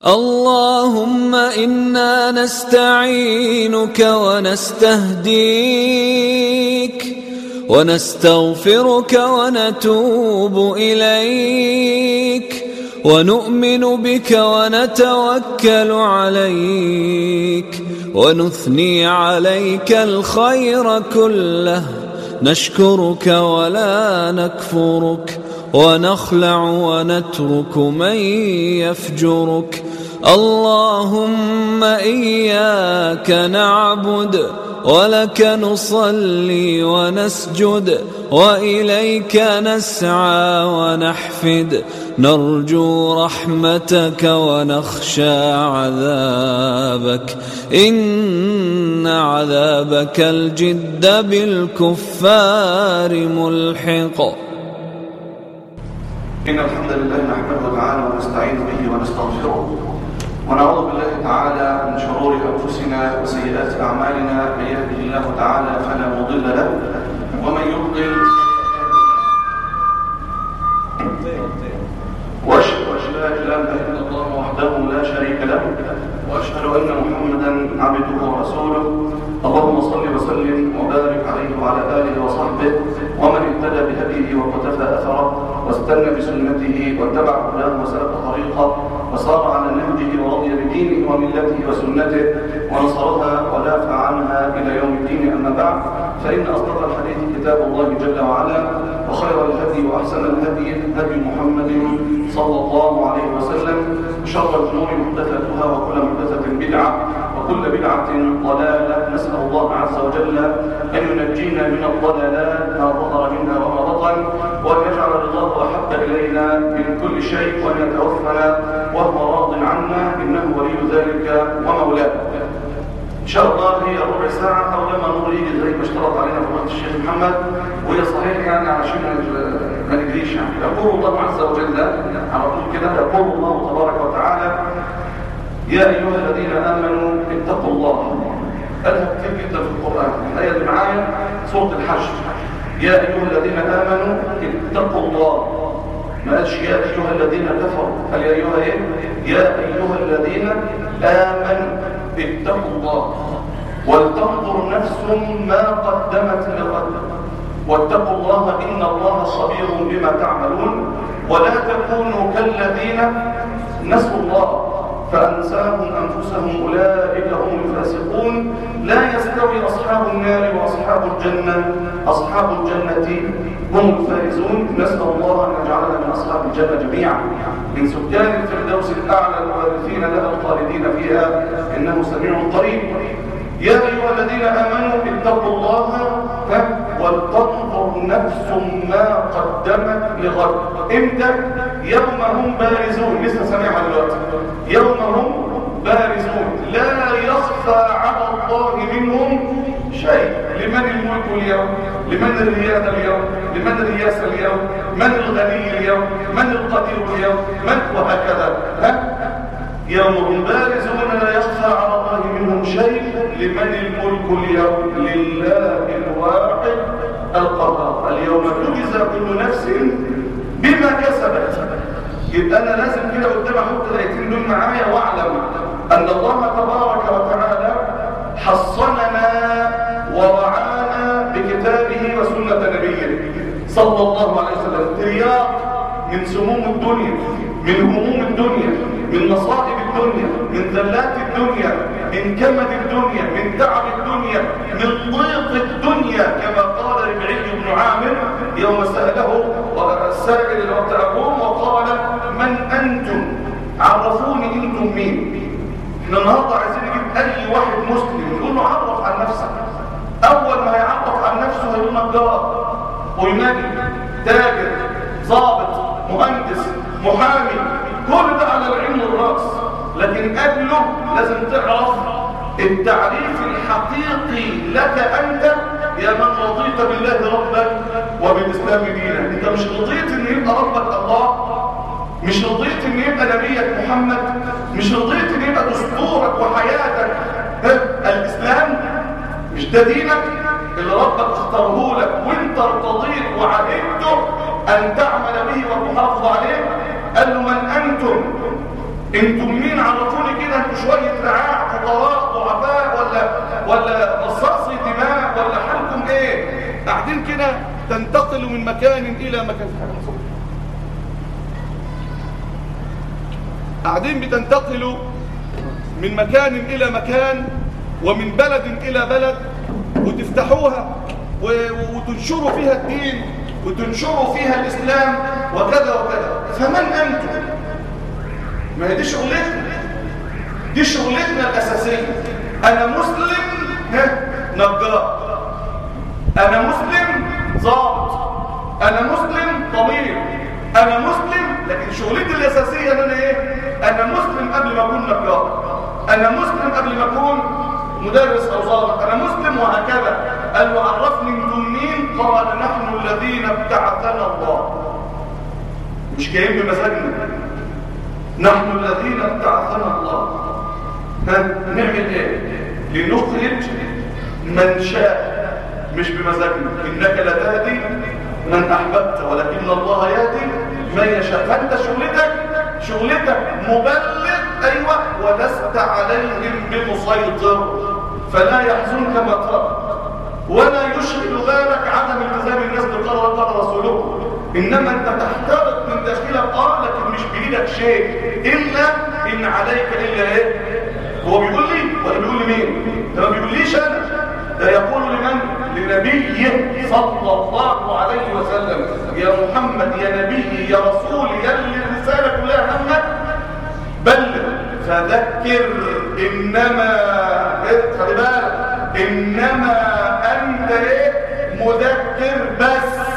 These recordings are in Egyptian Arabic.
اللهم إنا نستعينك ونستهديك ونستغفرك ونتوب إليك ونؤمن بك ونتوكل عليك ونثني عليك الخير كله نشكرك ولا نكفرك ونخلع ونترك من يفجرك اللهم إياك نعبد ولك نصلي ونسجد وإليك نسعى ونحفد نرجو رحمتك ونخشى عذابك إن عذابك الجد بالكفار ملحق إن الحمد لله نحمده تعالى ونستعين به ونستغفره ونعوذ بالله تعالى من شرور أنفسنا وسيئات أعمالنا من يهده الله تعالى فلا مضل له ومن يضلل وأشهد أن لا إله إلا الله وحده لا شريك له وأشهد أن محمدا عبده ورسوله اللهم صل وسلم وبارك عليه وعلى آله وصحبه ومن اهتدى بهديه وقتفى أثره واستنى بسنته واتبع هداه وسلك طريقه وصار على نهجه ورضي بدينه وملته وسنته ونصرها ودافع عنها إلى يوم الدين أما بعد فإن أصدق الحديث كتاب الله جل وعلا وخير الهدي وأحسن الهدي هدي محمد صلى الله عليه وسلم شر الأمور محدثاتها وكل محدثة بدعة وكل بدعة ضلالة نسأل الله عز وجل أن ينجينا من الضلالات ما ظهر منها وما بطن وأن يجعل الله أحب إلينا من كل شيء وأن يتوفنا وهو راض عنا إنه ولي ذلك ومولاه إن شاء الله هي ربع ساعة أو لما نور يجي زي ما اشترط علينا فضيلة الشيخ محمد وهي صحيح يعني عشان ما نجريش يعني يقول الله عز وجل على طول كده يقول الله تبارك وتعالى يا أيها الذين آمنوا اتقوا الله قالها كتير جدا في القرآن الآية اللي معايا سورة الحشر يا أيها الذين آمنوا اتقوا الله ما قالش يا أيها الذين كفروا قال يا أيها إيه؟ يا أيها الذين آمنوا اتقوا الله ولتنظر نفس ما قدمت لغد واتقوا الله إن الله خبير بما تعملون ولا تكونوا كالذين نسوا الله فأنساهم أنفسهم أولئك هم الفاسقون لا يستوي أصحاب النار وأصحاب الجنة أصحاب الجنة هم الفائزون نسأل الله أن يجعلنا من أصحاب الجنة جميعا من سكان الفردوس الأعلى الوارثين لها الخالدين فيها إنه سميع قريب يا أيها الذين آمنوا اتقوا الله ولتنظر نفس ما قدمت لغد امتى يوم هم بارزون لسه سامعها دلوقتي يوم هم بارزون لا يخفى على الله منهم شيء لمن الملك اليوم لمن الريادة اليوم لمن الرياسة اليوم من الغني اليوم من القدير اليوم من وهكذا ها يوم هم بارزون لا يخفى على الله منهم شيء لمن الملك اليوم لله الواحد القهار اليوم تجزى كل نفس بما كسبت يبقى انا لازم كده قدام احط الايتين دول معايا واعلم ان الله تبارك وتعالى حصننا ورعانا بكتابه وسنه نبيه صلى الله عليه وسلم ترياق من سموم الدنيا من هموم الدنيا من مصائب الدنيا من ذلات الدنيا من كمد الدنيا من تعب الدنيا من ضيق الدنيا كما قال ربعي بن عامر يوم سأله السائل المتعبون وقال من أنتم عرفوني أنتم مين احنا النهارده عايزين نجيب أي واحد مسلم نقول له عرف عن نفسك أول ما يعرف عن نفسه هيقول نجار ويمجد تاجر ضابط مهندس محامي كل ده على العلم والراس لكن قبله لازم تعرف التعريف الحقيقي لك أنت يا من رضيت بالله ربك وبالإسلام دينا انت مش رضيت ان يبقى ربك الله مش رضيت ان يبقى نبيك محمد مش رضيت ان يبقى دستورك وحياتك الإسلام مش ده دينك اللي ربك اختاره لك وانت ارتضيت وعهدته ان تعمل به وتحافظ عليه قال له من انتم انتم مين عرفوني كده انتوا شويه رعاع فقراء ضعفاء ولا ولا مصاصي دماء ولا حالكم ايه قاعدين كده تنتقلوا من مكان الى مكان قاعدين بتنتقلوا من مكان الى مكان ومن بلد الى بلد وتفتحوها وتنشروا فيها الدين وتنشروا فيها الاسلام وكذا وكذا فمن انتم ما هي دي شغلتنا دي شغلتنا الأساسية أنا مسلم نجار أنا مسلم ضابط أنا مسلم ضمير أنا مسلم لكن شغلتي الأساسية أن أنا إيه أنا مسلم قبل ما أكون نجار أنا مسلم قبل ما أكون مدرس أو ضابط أنا مسلم وهكذا قال وعرفني انتم مين قال نحن الذين ابتعثنا الله مش جايين بمزاجنا نحن الذين ابتعثنا الله نعمل ايه لنخرج من شاء مش بمزاجنا انك لا تهدي من احببت ولكن الله يهدي من يشاء فانت شغلتك شغلتك مبلغ ايوه ولست عليهم بمسيطر فلا يحزنك ما ترى ولا يشغل بالك عدم التزام الناس بقال قال رسوله انما انت تحترق من داخلك اه لكن مش بايدك شيء الا ان عليك الا ايه هو بيقول لي ولا بيقول لمين ده ما بيقوليش انا ده يقول لمن لنبيه صلى الله عليه وسلم يا محمد يا نبي يا رسول يا اللي الرساله كلها همك بلغ فذكر انما إيه؟ خلي بالك انما انت ايه مذكر بس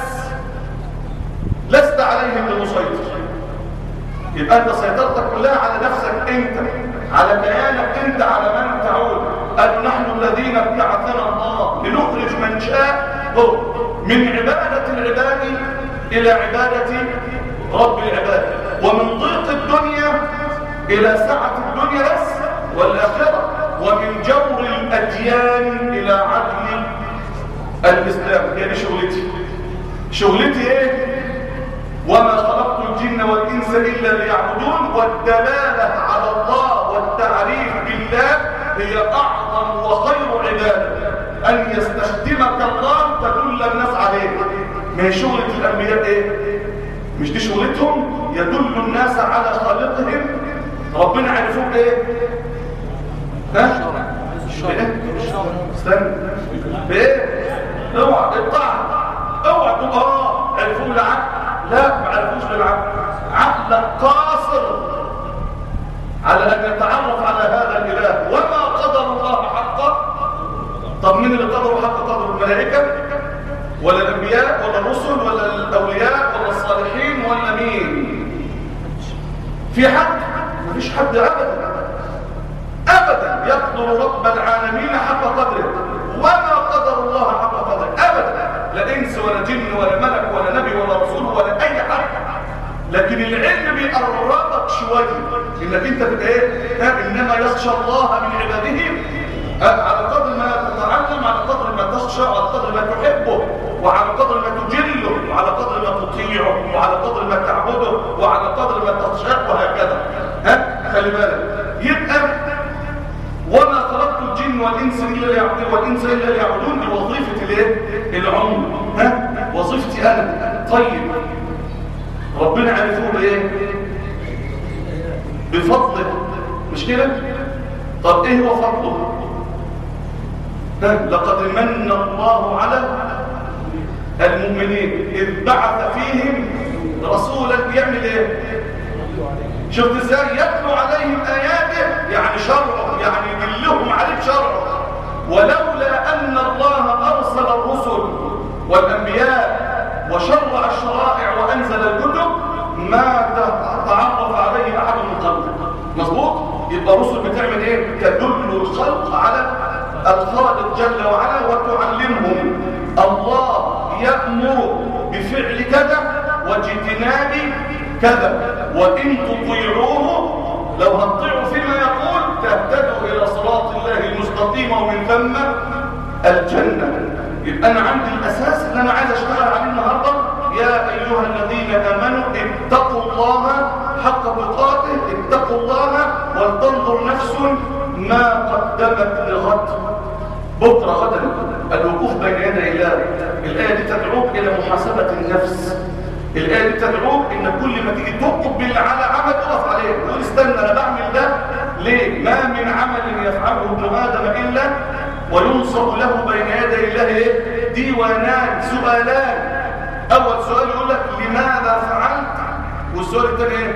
لست عليهم بمسيطر يبقى انت سيطرتك كلها على نفسك انت على كيانك انت على من تعود قالوا نحن الذين ابتعثنا الله لنخرج من شاء من عبادة العباد إلى عبادة رب العباد ومن ضيق الدنيا إلى سعة الدنيا بس والآخرة ومن جور الأديان إلى عدل الإسلام هي دي شغلتي شغلتي ايه وما خلقت الجن والإنس إلا ليعبدون والدلالة على الله والتعريف بالله هي أعظم وخير عبادة أن يستخدمك الله تدل الناس عليه ما هي شغلة الأنبياء إيه؟ مش دي شغلتهم يدل الناس على خالقهم ربنا عرفوه بإيه؟ ها؟ بإيه؟ استنى بإيه؟ اوعى الطعن اوعى تقول اه عرفوه بالعقل لا ما عرفوش بالعقل عقلك قاصر على ان يتعرف على هذا الاله وما قدر الله حقه طب مين اللي قدروا حق قدر الملائكه ولا الانبياء ولا الرسل ولا الاولياء ولا الصالحين ولا مين في حد مفيش حد ابدا ابدا يقدر رب العالمين حق قدره وما قدر الله حق قدره ابدا لا انس ولا جن ولا ملك ولا نبي ولا رسول ولا اي حد لكن العلم بيقربك شويه انك انت تبقى ايه انما يخشى الله من عباده على قدر ما تتعلم على قدر ما تخشى وعلى قدر ما تحبه وعلى قدر ما تجله وعلى قدر ما تطيعه وعلى قدر ما تعبده وعلى قدر ما تخشاه وهكذا ها خلي بالك يبقى وما خلقت الجن والانس الا ليعبدون والانس الا ليعبدون دي وظيفه الايه العمر ها وظيفتي انا طيب ربنا عرفوه بايه بفضله مش كده طب ايه هو فضله لقد من الله على المؤمنين اذ بعث فيهم رسولا يعمل ايه شفت ازاي يتلو عليهم اياته يعني شرعه يعني يدلهم عليه بشرعه ولولا ان الله ارسل الرسل والانبياء وشرع الشرائع وانزل الكتب ما تعرف عليه احد من قبله مظبوط يبقى الرسل بتعمل ايه تدل الخلق على الخالق جل وعلا وتعلمهم الله يأمر بفعل كذا واجتناب كذا وإن تطيعوه لو هتطيعوا فيما يقول تهتدوا إلى صراط الله المستقيم ومن ثم الجنة يبقى أنا عندي الأساس اللي أنا عايز أشتغل عليه النهاردة يا أيها الذين آمنوا اتقوا الله حق تقاته اتقوا الله ولتنظر نفس ما قدمت لغد بكرة غدا الوقوف بين يدي الله الآية دي تدعوك إلى محاسبة النفس الآية دي تدعوك إن كل ما تيجي تطلب بالله على عمل تقف عليه تقول استنى أنا بعمل ده ليه؟ ما من عمل يفعله ابن آدم إلا وينصب له بين يدي الله إيه؟ ديوانان سؤالان أول سؤال يقول لك لماذا فعلت والسؤال الثاني إيه؟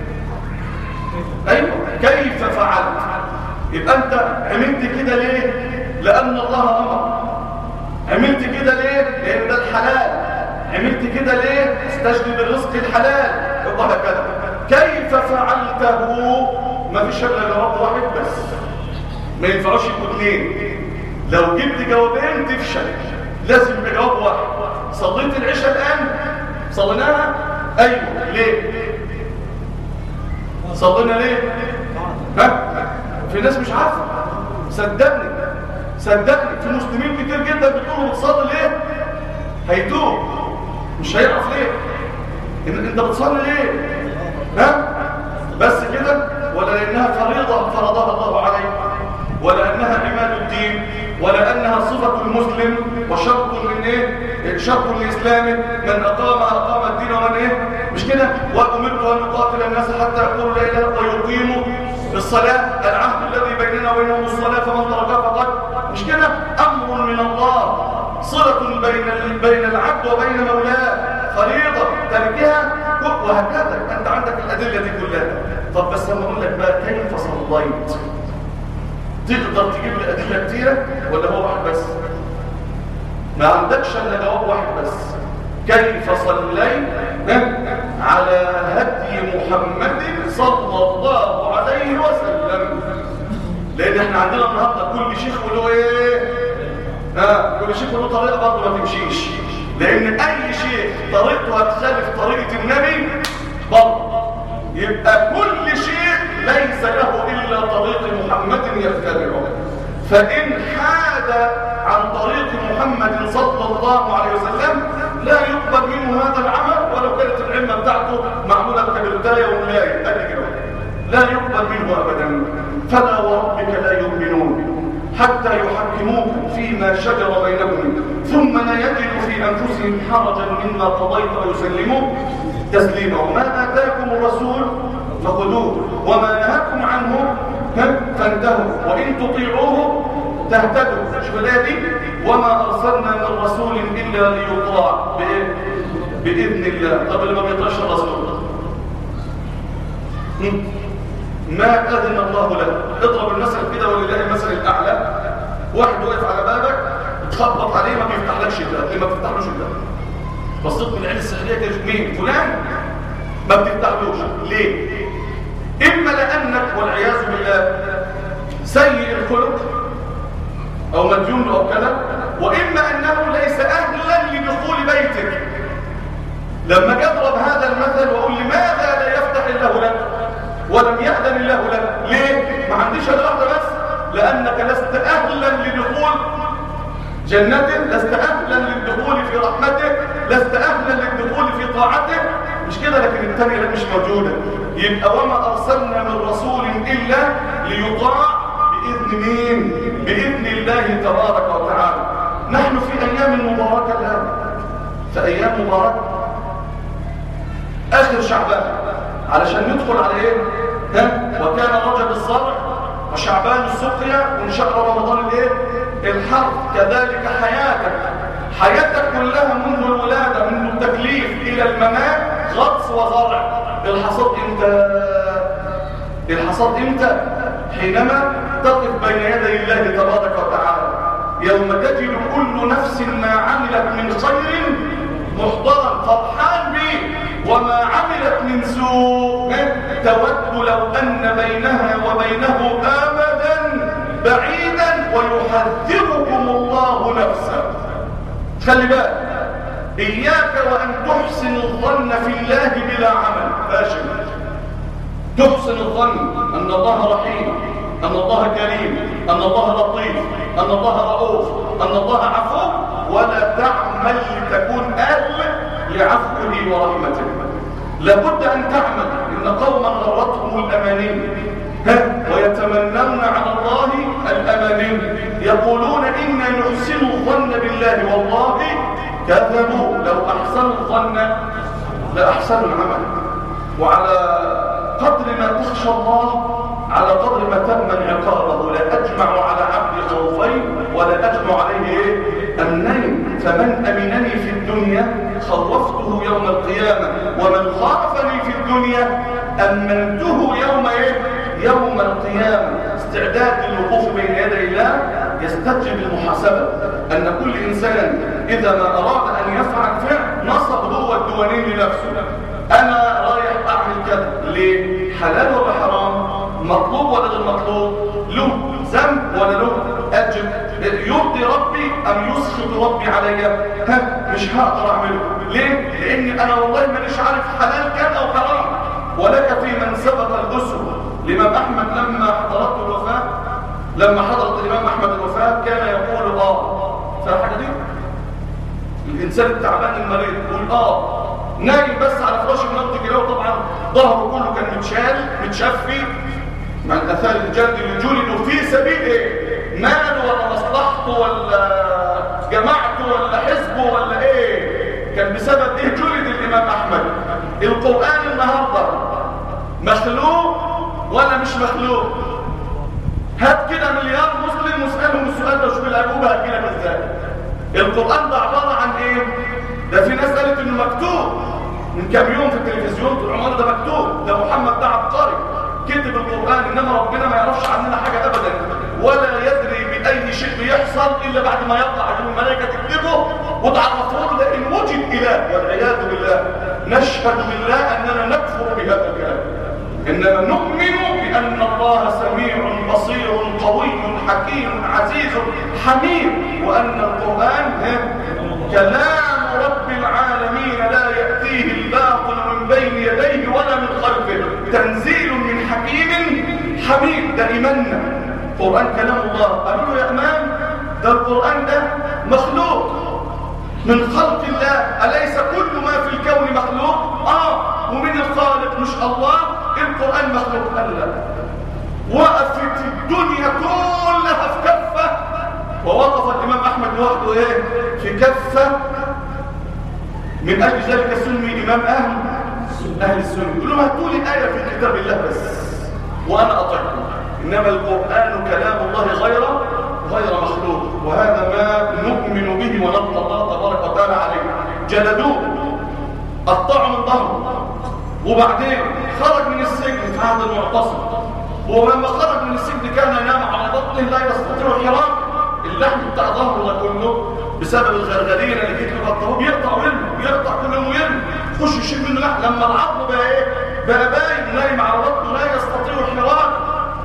أيوة كيف فعلت يبقى أنت عملت كده ليه؟ لأن الله أمر عملت كده ليه؟ لأن ده الحلال عملت كده ليه؟ استجلب الرزق الحلال يبقى هكذا كيف فعلته؟ ما فيش إلا جواب واحد بس ما ينفعوش يكون اثنين لو جبت جوابين تفشل لازم بجواب واحد صليت العشاء الآن صليناها أيوه ليه صلينا ليه ها في ناس مش عارفه صدقني صدقني في مسلمين كتير جدا بتقولوا بتصلي ليه هيتوب مش هيعرف ليه إن انت بتصلي ليه ها بس كده ولا لانها فريضه فرضها الله عليك ولا انها عماد الدين ولا انها صفه المسلم وشرط من ايه شرط الاسلام من اقام اقام الدين ومن ايه مش كده وامرت ان اقاتل الناس حتى يقولوا لا اله ويقيموا الصلاه العهد الذي بيننا وبينهم الصلاه فمن تركها فقد مش كده امر من الله صله بين بين العبد وبين مولاه فريضه تركها وهكذا انت عندك الادله دي كلها طب بس انا اقول لك بقى كيف صليت تقدر تجيب لي ادله كتيره ولا هو واحد بس ما عندكش الا جواب واحد بس كيف صليت على هدي محمد صلى الله عليه وسلم لان احنا عندنا النهارده كل شيخ له ايه ها كل شيخ له طريقه برضه ما تمشيش لان اي شيء طريقته هتخالف طريقه النبي برضه يبقى كل شيء ليس له الا طريق محمد يتبعه فان حاد عن طريق محمد صلى الله عليه وسلم لا يقبل منه هذا العمل ولو كانت العلمه بتاعته معموله كبرتايه وملايه قد كده لا يقبل منه ابدا فلا وربك لا يؤمنون حتى يحكموك فيما شجر بينهم ثم لا يجدوا في انفسهم حرجا مما قضيت ويسلموا تسليما وما اتاكم الرسول فخذوه وما نهاكم عنه فانتهوا وان تطيعوه تهتدوا شوف الايه دي وما ارسلنا من رسول الا ليطاع بايه باذن الله طب اللي ما بيطيعش الرسول ما اذن الله له اضرب المثل كده ولله المثل الاعلى واحد واقف على بابك تخبط عليه ما بيفتحلكش الباب ليه ما بتفتحلوش الباب بصيت من العين السحريه كده مين فلان ما بتفتحلوش ليه اما لانك والعياذ بالله سيء الخلق او مديون او كذا واما انه ليس اهلا لدخول بيتك لما اضرب هذا المثل واقول لماذا لا يفتح الله لك ولم يأذن الله لك ليه ما عنديش الا واحده بس لانك لست اهلا لدخول جنته لست اهلا للدخول في رحمته لست اهلا للدخول في طاعته مش كده لكن الثانيه مش موجوده يبقى وما ارسلنا من رسول الا ليطاع باذن مين باذن الله تبارك وتعالى نحن في ايام مباركه الان في ايام مباركه اخر شعبان علشان ندخل على ايه ها وكان رجب الصرع وشعبان السقيا وان شهر رمضان الايه الحرب كذلك حياتك حياتك كلها منذ الولاده منذ التكليف الى الممات غطس وزرع الحصاد امتى الحصاد امتى حينما تقف بين يدي الله تبارك وتعالى يوم تجد كل نفس ما عملت من خير محضرا فرحان به وما عملت من سوء تود لو أن بينها وبينه أبدا بعيدا ويحذركم الله نفسه خلي بالك إياك وأن تحسن الظن في الله بلا عمل فاشل تحسن الظن أن الله رحيم أن الله كريم أن الله لطيف أن الله رؤوف أن الله عفو ولا تعمل لتكون أهل لعفوه ورحمته لابد أن تعمل إن قوما غرتهم الأماني ها ويتمنون على الله الأماني يقولون إنا نحسن الظن بالله والله كذبوا لو أحسنوا الظن لأحسنوا العمل وعلى قدر ما تخشى الله على قدر ما تأمن عقابه لا أجمع على عبد خوفين ولا أجمع عليه إيه؟ أمنين فمن أمنني في الدنيا خوفته يوم القيامة ومن خافني في الدنيا أمنته يوم إيه؟ يوم القيامة استعداد للوقوف بين يدي الله يستجب المحاسبة أن كل إنسان إذا ما أراد أن يفعل فعل نصب هو الدوانين لنفسه أنا رايح أعمل كذا ليه؟ حلال ولا حرام؟ مطلوب ولا غير مطلوب له ذنب ولا له اجر يرضي ربي ام يسخط ربي علي ها مش هقدر اعمله ليه لان انا والله مانيش عارف حلال كان او حرام ولك في من سبق الاسر الامام احمد لما حضرته الوفاه لما حضرت الامام احمد الوفاه كان يقول اه فالحاجه دي الانسان التعبان المريض يقول اه نايم بس على فراش المنطق كده طبعا ظهره كله كان متشال متشفي مع الاثار الجلد اللي جلدوا في سبيل ايه ماله ولا مصلحته ولا جماعته ولا حزبه ولا ايه كان بسبب ايه جلد الامام احمد القران النهارده مخلوق ولا مش مخلوق هات كده مليار مسلم واسالهم السؤال ده شوف الاجوبه هتجيلك ازاي القران ده عباره عن ايه ده في ناس قالت انه مكتوب من كام يوم في التلفزيون طول عمره ده مكتوب ده محمد ده عبقري كتب القرآن إنما ربنا ما يعرفش عننا حاجة أبدا ولا يدري بأي شيء بيحصل إلا بعد ما يقع عشان الملائكة تكتبه وتعرفه له ده إن وجد إله والعياذ بالله نشهد بالله أننا نكفر بهذا الكلام إنما نؤمن بأن الله سميع بصير قوي حكيم عزيز حميد وأن القرآن كلام رب العالمين لا يأتيه الباطل من بين يديه ولا من خلفه تنزيل من حكيم حميد ده إيماننا قرآن كلام الله قالوا له يا أمام ده القرآن ده مخلوق من خلق الله أليس كل ما في الكون مخلوق آه ومن الخالق مش الله القرآن مخلوق قال لا وقفت الدنيا كلها في كفة ووقف الإمام أحمد لوحده إيه في كفة من أجل ذلك سمي إمام أهل أهل السنة يقول لهم هاتوا لي آية في كتاب الله بس وأنا أطعكم إنما القرآن كلام الله غير غير مخلوق وهذا ما نؤمن به ونلقى الله تبارك وتعالى عليه جلدوه قطعوا من ظهره وبعدين خرج من السجن في هذا المعتصم ولما خرج من السجن كان ينام على بطنه لا يستطيع الحرام اللحم بتاع ظهره ده كله بسبب الغرغرين اللي جيت له بطنه بيقطع ويرمي بيقطع كل يوم ويرمي خش يشيل منه لحم لما العظم بقى ايه بقى باين نايم على بطنه لا يستطيع الحرام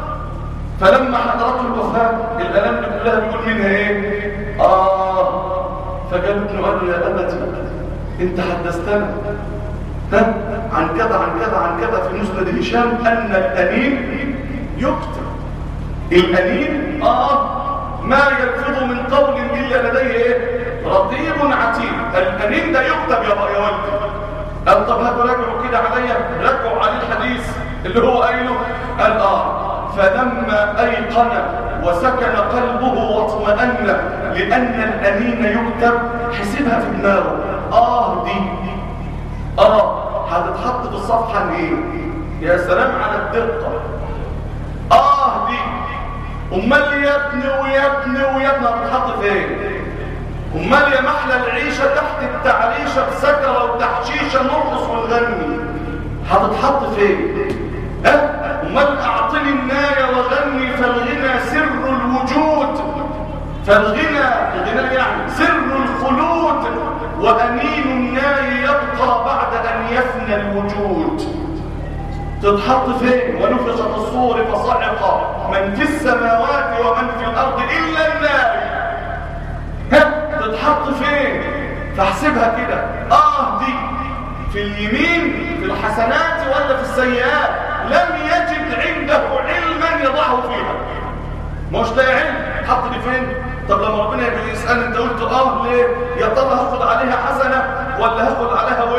فلما حضرته الوفاه الالم دي كلها بيقول منها ايه اه فجاب ابنه قال له يا ابتي انت حدثتنا ها عن كذا عن كذا عن كذا في مسند هشام ان الانين يكتب الانين اه ما يلفظ من قول الا لديه ايه رقيب عتيد الانين ده يكتب يا يا ولدي قال طب هاتوا راجعوا كده عليا راجعوا عليه الحديث اللي هو قايله قال اه فلما ايقن وسكن قلبه واطمأن لان الانين يكتب حسبها في دماغه اه دي اه هتتحط في الصفحه ايه يا سلام على الدقه اه دي امال يا ابني ويا ابني ويا ابني هتتحط فين امال يا محلى العيشه تحت التعريشه بسكره وتحشيشه نرقص ونغني هتتحط فين ها امال اعطني النايه وغني فالغنى سر الوجود فالغنى الغنى يعني سر الخلود وانين الناي يبقى بعد ان يفنى الوجود تتحط فين ونفخ في الصور فصعق من في السماوات ومن في الارض الا النار ها تتحط فين فاحسبها كده اه دي في اليمين في الحسنات ولا في السيئات لم يجد عنده علما يضعه فيها مش لاقي علم حط دي فين طب لما ربنا يجي يسال انت قلت اه ليه يا ترى هاخد عليها حسنه ولا هاخد عليها وزن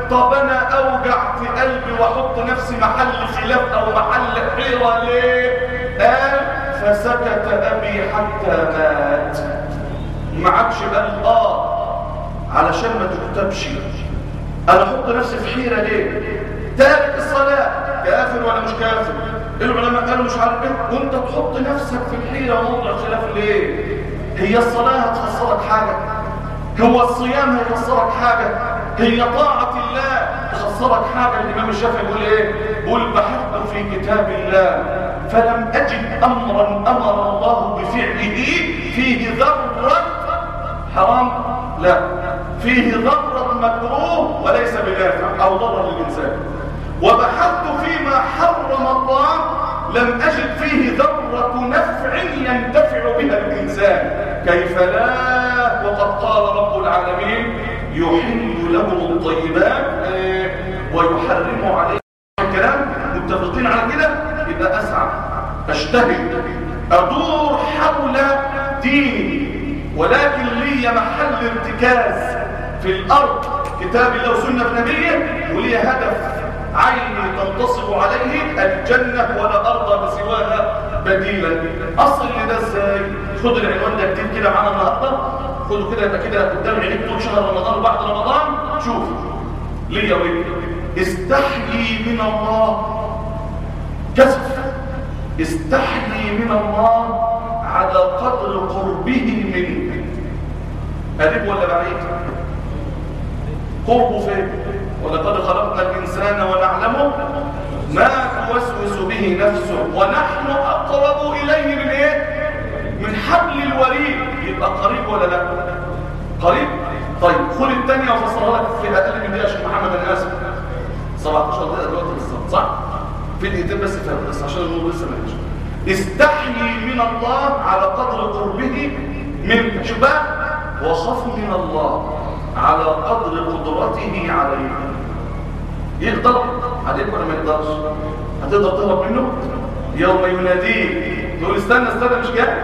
طب انا اوجع في قلبي واحط نفسي محل خلاف او محل حيرة ليه قال فسكت ابي حتى مات ما عادش قال اه علشان ما تكتبش انا احط نفسي في حيرة ليه تارك الصلاة كافر ولا مش كافر العلماء قالوا مش عارف ايه وانت تحط نفسك في الحيرة وموضع خلاف ليه هي الصلاة هتخسرك حاجة هو الصيام هيخسرك حاجة هي طاعة الله تخسرك حاجة الإمام الشافعي يقول إيه قل بحثت في كتاب الله فلم أجد أمرا أمر الله بفعله فيه ذرة حرام لا فيه ذرة مكروه وليس بنافع أو ضرر للإنسان وبحثت فيما حرم الله لم أجد فيه ذرة نفع ينتفع بها الإنسان كيف لا وقد قال رب العالمين يحل لهم الطيبات ويحرم عليهم الكلام متفقين على كده يبقى أسعى أجتهد أدور حول ديني ولكن لي محل ارتكاز في الأرض كتاب الله وسنة نبيه ولي هدف عيني تنتصب عليه الجنة ولا أرضى بسواها بديلا أصل لده ازاي خد العنوان ده كتير كده معانا النهاردة خدوا كده يبقى كده قدام عينيك طول شهر رمضان وبعد رمضان شوف ليه يا ولد استحيي من الله كسف استحيي من الله على قدر قربه منك قريب ولا بعيد قربه فين ولقد خلقنا الإنسان ونعلمه ما توسوس به نفسه ونحن أقرب إليه من إيه؟ من حبل الوريد يبقى قريب ولا لا؟ قريب؟ طيب خد الثانية وفصلها لك في أقل من دقيقة يا شيخ محمد أنا آسف 17 دقيقة دلوقتي بالظبط صح؟ في دقيقتين بس فهم بس عشان النور لسه ما جاش استحيي من الله على قدر قربه منك شوف بقى وخف من الله على قدر قدرته عليك يقدر عليك ولا ما يقدرش هتقدر تهرب منه يوم يناديك تقول استنى استنى مش جاي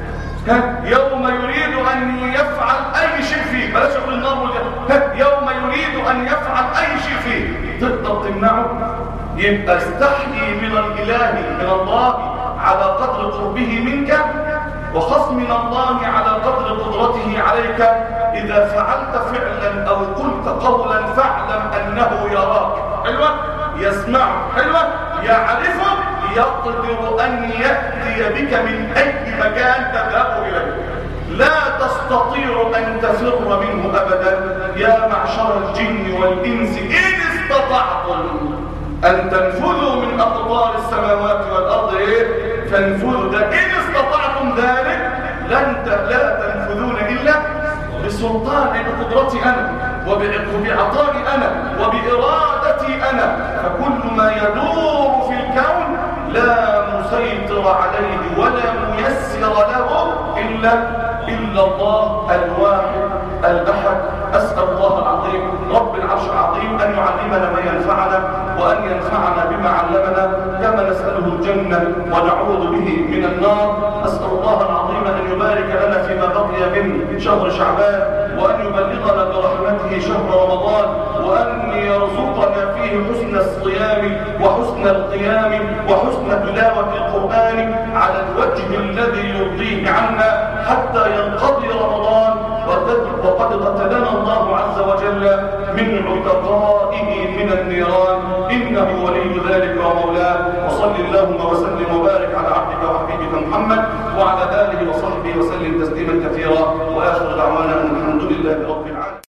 يوم يريد ان يفعل اي شيء فيه بلاش اقول النار والجنه يوم يريد ان يفعل اي شيء فيه تقدر تمنعه يبقى استحيي من الاله من الله على قدر قربه منك وخف من الله على قدر قدرته عليك إذا فعلت فعلا أو قلت قولا فاعلم أنه يراك حلوة يسمع حلوة يعرفك يقدر أن يأتي بك من أي مكان تذهب إليه لا تستطيع أن تفر منه أبدا يا معشر الجن والإنس إن استطعتم أن تنفذوا من أقطار السماوات والأرض إيه؟ فانفذوا ده إن استطعتم ذلك لن لا تنفذون إلا بسلطان بقدرتي أنا وبعطائي أنا وبإرادتي أنا فكل ما يدور في الكون لا مسيطر عليه ولا ميسر له إلا إلا الله الواحد الأحد أسأل الله العظيم رب العرش العظيم أن يعلمنا ما ينفعنا وأن ينفعنا بما علمنا كما نسأله الجنة ونعوذ به من النار أسأل الله العظيم أن يبارك لنا فيما بقي من شهر شعبان وأن يبلغنا برحمته شهر رمضان وأن يرزقنا فيه حسن الصيام وحسن القيام وحسن تلاوة القرآن على الوجه الذي يرضيه عنا حتى ينقضي رمضان وقد قتلنا الله عز وجل من عتقائه من النيران إنه ولي ذلك ومولاه وصل اللهم وسلم وبارك على عبدك وحبيبك محمد وعلى آله وصحبه وسلم تسليما كثيرا وآخر دعوانا أن الحمد لله رب العالمين